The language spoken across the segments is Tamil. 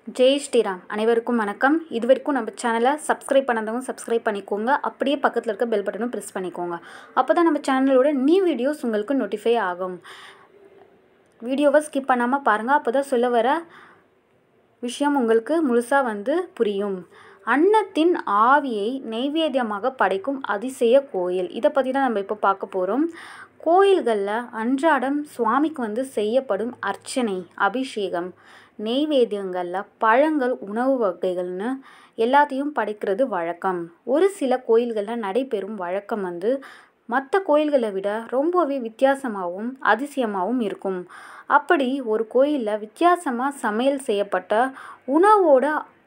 ஜெய் ஸ்ரீராம் அனைவருக்கும் வணக்கம் இது வரைக்கும் நம்ம சேனலை சப்ஸ்கிரைப் பண்ணாதவங்க சப்ஸ்கிரைப் பண்ணிக்கோங்க அப்படியே பக்கத்தில் இருக்க பெல் பட்டனும் ப்ரெஸ் பண்ணிக்கோங்க அப்போ தான் நம்ம சேனலோட நியூ வீடியோஸ் உங்களுக்கு நோட்டிஃபை ஆகும் வீடியோவை ஸ்கிப் பண்ணாமல் பாருங்கள் அப்போ தான் சொல்ல வர விஷயம் உங்களுக்கு முழுசாக வந்து புரியும் அன்னத்தின் ஆவியை நெய்வேத்தியமாக படைக்கும் அதிசய கோயில் இதை பற்றி தான் நம்ம இப்போ பார்க்க போகிறோம் கோயில்களில் அன்றாடம் சுவாமிக்கு வந்து செய்யப்படும் அர்ச்சனை அபிஷேகம் நெய்வேத்தியங்களில் பழங்கள் உணவு வகைகள்னு எல்லாத்தையும் படைக்கிறது வழக்கம் ஒரு சில கோயில்களில் நடைபெறும் வழக்கம் வந்து மற்ற கோயில்களை விட ரொம்பவே வித்தியாசமாகவும் அதிசயமாகவும் இருக்கும் அப்படி ஒரு கோயிலில் வித்தியாசமாக சமையல் செய்யப்பட்ட உணவோட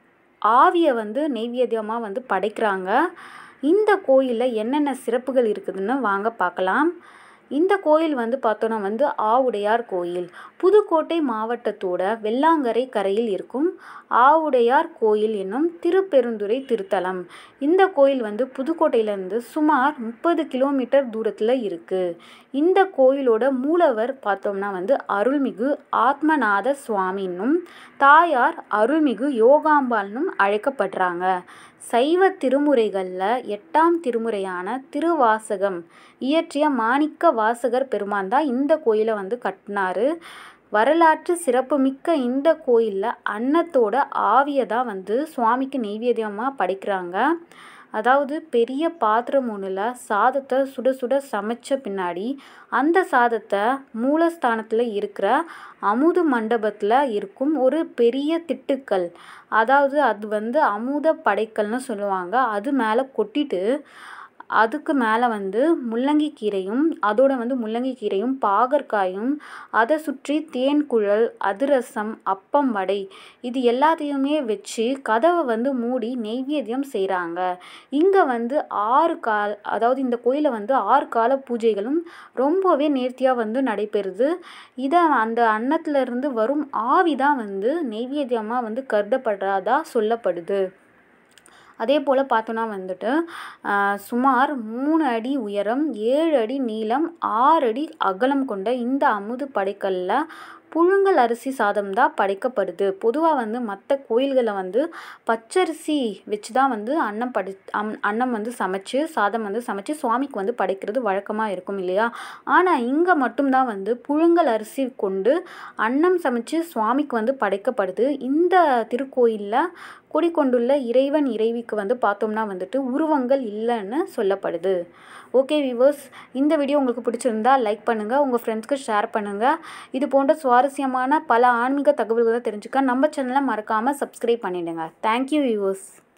ஆவியை வந்து நெய்வேத்தியமாக வந்து படைக்கிறாங்க இந்த கோயிலில் என்னென்ன சிறப்புகள் இருக்குதுன்னு வாங்க பார்க்கலாம் இந்த கோயில் வந்து பார்த்தோன்னா வந்து ஆவுடையார் கோயில் புதுக்கோட்டை மாவட்டத்தோட வெள்ளாங்கரை கரையில் இருக்கும் ஆவுடையார் கோயில் என்னும் திருப்பெருந்துறை திருத்தலம் இந்த கோயில் வந்து புதுக்கோட்டையிலேருந்து சுமார் முப்பது கிலோமீட்டர் தூரத்தில் இருக்குது இந்த கோயிலோட மூலவர் பார்த்தோம்னா வந்து அருள்மிகு ஆத்மநாத சுவாமின்னும் தாயார் அருள்மிகு யோகாம்பால்னும் அழைக்கப்படுறாங்க சைவ திருமுறைகளில் எட்டாம் திருமுறையான திருவாசகம் இயற்றிய மாணிக்க வாசகர் பெருமான் தான் இந்த கோயிலை வந்து கட்டினாரு வரலாற்று சிறப்புமிக்க இந்த கோயிலில் அன்னத்தோட ஆவியை தான் வந்து சுவாமிக்கு நெய்வேத்தியமாக படைக்கிறாங்க அதாவது பெரிய பாத்திரம் ஒன்றில் சாதத்தை சுட சுட சமைச்ச பின்னாடி அந்த சாதத்தை மூலஸ்தானத்தில் இருக்கிற அமுது மண்டபத்தில் இருக்கும் ஒரு பெரிய திட்டுக்கள் அதாவது அது வந்து அமுத படைக்கல்னு சொல்லுவாங்க அது மேலே கொட்டிட்டு அதுக்கு மேலே வந்து முள்ளங்கி கீரையும் அதோட வந்து முள்ளங்கி கீரையும் பாகற்காயும் அதை சுற்றி தேன் குழல் அதிரசம் அப்பம் வடை இது எல்லாத்தையுமே வச்சு கதவை வந்து மூடி நெய்வேத்தியம் செய்கிறாங்க இங்கே வந்து ஆறு கால் அதாவது இந்த கோயிலில் வந்து ஆறு கால பூஜைகளும் ரொம்பவே நேர்த்தியாக வந்து நடைபெறுது இதை அந்த அன்னத்திலிருந்து வரும் ஆவி தான் வந்து நெய்வேத்தியமாக வந்து கருதப்படுறதா சொல்லப்படுது அதே போல் பார்த்தோன்னா வந்துட்டு சுமார் மூணு அடி உயரம் ஏழு அடி நீளம் ஆறு அடி அகலம் கொண்ட இந்த அமுது படைக்கல்ல புழுங்கல் அரிசி சாதம் தான் படைக்கப்படுது பொதுவாக வந்து மற்ற கோயில்களில் வந்து பச்சரிசி வச்சு தான் வந்து அன்னம் படை அம் அன்னம் வந்து சமைச்சு சாதம் வந்து சமைச்சு சுவாமிக்கு வந்து படைக்கிறது வழக்கமாக இருக்கும் இல்லையா ஆனால் இங்கே மட்டும்தான் வந்து புழுங்கல் அரிசி கொண்டு அன்னம் சமைச்சு சுவாமிக்கு வந்து படைக்கப்படுது இந்த திருக்கோயிலில் குடிக்கொண்டுள்ள இறைவன் இறைவிக்கு வந்து பார்த்தோம்னா வந்துட்டு உருவங்கள் இல்லைன்னு சொல்லப்படுது ஓகே வியூவர்ஸ் இந்த வீடியோ உங்களுக்கு பிடிச்சிருந்தா லைக் பண்ணுங்கள் உங்கள் ஃப்ரெண்ட்ஸ்க்கு ஷேர் பண்ணுங்கள் இது போன்ற சுவாரஸ்யமான பல ஆன்மீக தகவல்களை தெரிஞ்சுக்க நம்ம சேனலை மறக்காமல் சப்ஸ்கிரைப் பண்ணிவிடுங்க தேங்க்யூ வியூவர்ஸ்